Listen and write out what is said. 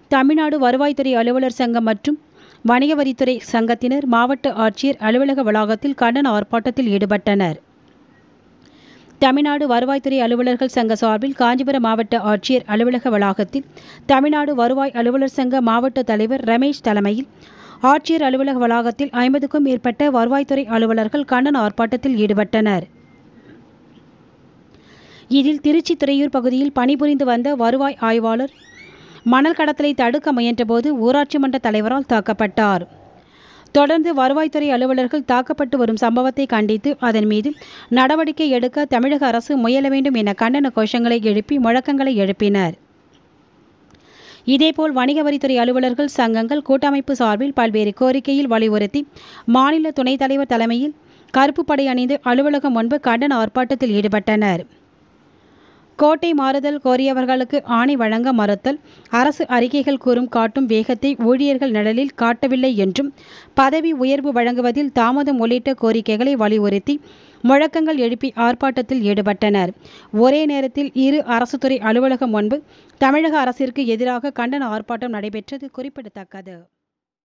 தமிழ்நாடு வருவாய்த்துறை அலுவலர் சங்கம் மற்றும் வணிக வரித்துறை சங்கத்தினர் மாவட்ட ஆட்சியர் அலுவலக வளாகத்தில் கண்டன ஆர்ப்பாட்டத்தில் ஈடுபட்டனர் தமிழ்நாடு வருவாய்த்துறை அலுவலர்கள் சங்க சார்பில் காஞ்சிபுரம் மாவட்ட ஆட்சியர் அலுவலக வளாகத்தில் தமிழ்நாடு வருவாய் அலுவலர் சங்க மாவட்ட தலைவர் ரமேஷ் தலைமையில் ஆட்சியர் அலுவலக வளாகத்தில் ஐம்பதுக்கும் மேற்பட்ட வருவாய்த்துறை அலுவலர்கள் கண்டன ஆர்ப்பாட்டத்தில் ஈடுபட்டனர் இதில் திருச்சி துறையூர் பகுதியில் பணிபுரிந்து வந்த வருவாய் ஆய்வாளர் மணல் கடத்தலை தடுக்க முயன்றபோது ஊராட்சி மன்ற தலைவரால் தாக்கப்பட்டார் தொடர்ந்து வருவாய்த்துறை அலுவலர்கள் தாக்கப்பட்டு வரும் சம்பவத்தை கண்டித்து அதன் மீது நடவடிக்கை எடுக்க தமிழக அரசு முயல வேண்டும் என கண்டன கோஷங்களை எழுப்பி முழக்கங்களை எழுப்பினர் இதேபோல் வணிக வரித்துறை அலுவலர்கள் சங்கங்கள் கூட்டமைப்பு சார்பில் பல்வேறு கோரிக்கையில் வலியுறுத்தி மாநில துணைத் தலைவர் தலைமையில் கருப்பு படை அணிந்து அலுவலகம் முன்பு கண்டன ஆர்ப்பாட்டத்தில் ஈடுபட்டனர் கோட்டை மாறுதல் கோரியவர்களுக்கு ஆணை வழங்க மறுத்தல் அரசு அறிக்கைகள் கூறும் காட்டும் வேகத்தை ஊழியர்கள் நிழலில் காட்டவில்லை என்றும் பதவி உயர்வு வழங்குவதில் தாமதம் உள்ளிட்ட கோரிக்கைகளை வலியுறுத்தி முழக்கங்கள் எழுப்பி ஆர்ப்பாட்டத்தில் ஈடுபட்டனர் ஒரே நேரத்தில் இரு அரசு துறை அலுவலகம் முன்பு தமிழக அரசிற்கு எதிராக கண்டன ஆர்ப்பாட்டம் நடைபெற்றது குறிப்பிடத்தக்கது